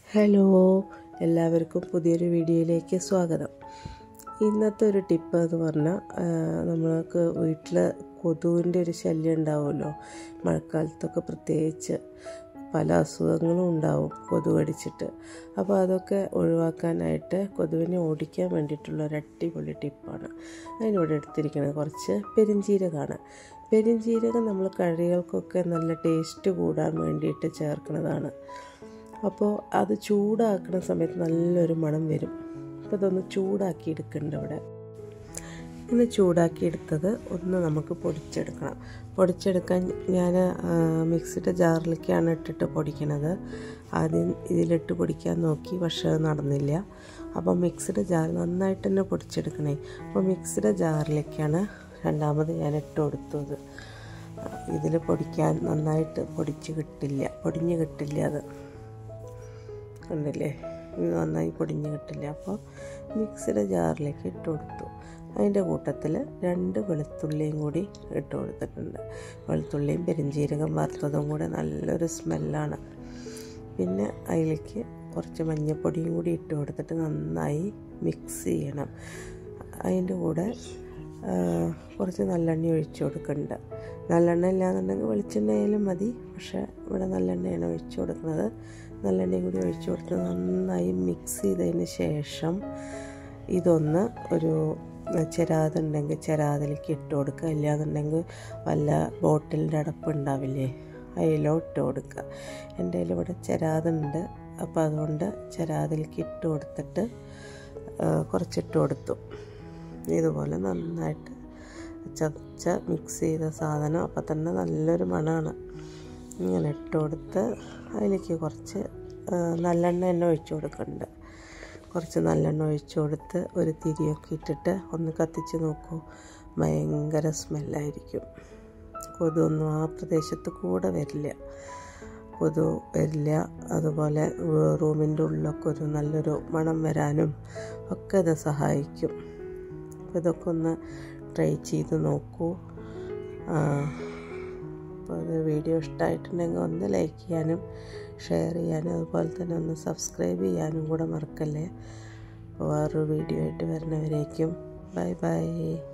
hello എല്ലാവർക്കും പുതിയൊരു വീഡിയോയിലേക്ക് സ്വാഗതം ഇന്നത്തെ ഒരു ടിപ്പ് എന്ന് പറഞ്ഞാൽ നമ്മൾക്ക് വീട്ടിൽ കൊതുവിൻ്റെ ഒരു ശല്യം ഉണ്ടാവുമല്ലോ മഴക്കാലത്തൊക്കെ പ്രത്യേകിച്ച് പല അസുഖങ്ങളും ഉണ്ടാവും കൊതു കടിച്ചിട്ട് അപ്പോൾ അതൊക്കെ ഒഴിവാക്കാനായിട്ട് കൊതുവിനെ ഓടിക്കാൻ വേണ്ടിയിട്ടുള്ള ഒരു അടിപൊളി ടിപ്പാണ് അതിനിവിടെ എടുത്തിരിക്കുന്നത് കുറച്ച് പെരിഞ്ജീരകമാണ് പെരിഞ്ജീരകം നമ്മൾ കറികൾക്കൊക്കെ നല്ല ടേസ്റ്റ് കൂടാൻ വേണ്ടിയിട്ട് ചേർക്കുന്നതാണ് അപ്പോൾ അത് ചൂടാക്കുന്ന സമയത്ത് നല്ലൊരു മണം വരും അപ്പോൾ ഇതൊന്ന് ചൂടാക്കി എടുക്കുന്നുണ്ട് അവിടെ ഇന്ന് ചൂടാക്കിയെടുത്തത് ഒന്ന് നമുക്ക് പൊടിച്ചെടുക്കണം പൊടിച്ചെടുക്കാൻ ഞാൻ മിക്സിയുടെ ജാറിലേക്കാണ് ഇട്ടിട്ട് പൊടിക്കണത് ആദ്യം ഇതിലിട്ട് പൊടിക്കാൻ നോക്കി പക്ഷേ അത് നടന്നില്ല അപ്പോൾ മിക്സിയുടെ ജാർ നന്നായിട്ട് തന്നെ പൊടിച്ചെടുക്കണേ അപ്പോൾ മിക്സിയുടെ ജാറിലേക്കാണ് രണ്ടാമത് ഞാൻ ഇട്ട് കൊടുത്തത് ഇതിൽ പൊടിക്കാൻ നന്നായിട്ട് പൊടിച്ച് കിട്ടില്ല പൊടിഞ്ഞ് കിട്ടില്ല അത് കണ്ടില്ലേ ഇത് നന്നായി പൊടിഞ്ഞ് കിട്ടില്ല അപ്പോൾ മിക്സിയുടെ ജാറിലേക്ക് ഇട്ട് കൊടുത്തു അതിൻ്റെ കൂട്ടത്തിൽ രണ്ട് വെളുത്തുള്ളിയും കൂടി ഇട്ട് കൊടുത്തിട്ടുണ്ട് വെളുത്തുള്ളിയും പെരിഞ്ജീരകം വറുത്തതും കൂടെ നല്ലൊരു സ്മെല്ലാണ് പിന്നെ അതിലേക്ക് കുറച്ച് മഞ്ഞൾപ്പൊടിയും കൂടി ഇട്ട് കൊടുത്തിട്ട് നന്നായി മിക്സ് ചെയ്യണം അതിൻ്റെ കൂടെ കുറച്ച് നല്ലെണ്ണ ഒഴിച്ച് കൊടുക്കുന്നുണ്ട് നല്ലെണ്ണ ഇല്ലാന്നുണ്ടെങ്കിൽ വെളിച്ചെണ്ണ ആയാലും മതി പക്ഷേ ഇവിടെ നല്ലെണ്ണയാണ് ഒഴിച്ച് കൊടുക്കുന്നത് നല്ലെണ്ണയും കൂടി ഒഴിച്ച് കൊടുത്ത് നന്നായി മിക്സ് ചെയ്തതിന് ശേഷം ഇതൊന്ന് ഒരു ചെരാതുണ്ടെങ്കിൽ ചെരാതിലേക്ക് ഇട്ട് കൊടുക്കുക ഇല്ലാന്നുണ്ടെങ്കിൽ വല്ല ബോട്ടിലിൻ്റെ അടപ്പ് ഉണ്ടാവില്ലേ അതിലോ ഇട്ട് കൊടുക്കുക എൻ്റെ കയ്യിൽ ഇവിടെ ചെരാതുണ്ട് അപ്പോൾ അതുകൊണ്ട് ചെരാതിലേക്ക് ഇട്ട് കൊടുത്തിട്ട് കുറച്ചിട്ട് കൊടുത്തു ഇതുപോലെ നന്നായിട്ട് ചതച്ച മിക്സ് ചെയ്ത സാധനം അപ്പം തന്നെ നല്ലൊരു മണമാണ് ഇങ്ങനെ ഇട്ട് കൊടുത്ത് അതിലേക്ക് കുറച്ച് നല്ലെണ്ണ തന്നെ ഒഴിച്ചു കൊടുക്കുന്നുണ്ട് കുറച്ച് നല്ലെണ്ണ ഒഴിച്ചു കൊടുത്ത് ഒരു തിരിയൊക്കെ ഇട്ടിട്ട് ഒന്ന് കത്തിച്ച് നോക്കൂ ഭയങ്കര സ്മെല്ലായിരിക്കും കൊതുവൊന്നും ആ പ്രദേശത്ത് കൂടെ വരില്ല കൊതു വരില്ല അതുപോലെ റൂമിൻ്റെ ഉള്ളിലൊക്കെ ഒരു നല്ലൊരു മണം വരാനും ഒക്കെ ഇത് സഹായിക്കും ഇതൊക്കെ ഒന്ന് ട്രൈ ചെയ്ത് നോക്കൂ അപ്പോൾ അത് വീഡിയോ ഇഷ്ടമായിട്ടുണ്ടെങ്കിൽ ഒന്ന് ലൈക്ക് ചെയ്യാനും ഷെയർ ചെയ്യാനും അതുപോലെ തന്നെ ഒന്ന് സബ്സ്ക്രൈബ് ചെയ്യാനും കൂടെ മറക്കല്ലേ വേറൊരു വീഡിയോ ആയിട്ട് വരുന്നവരേക്കും ബൈ ബൈ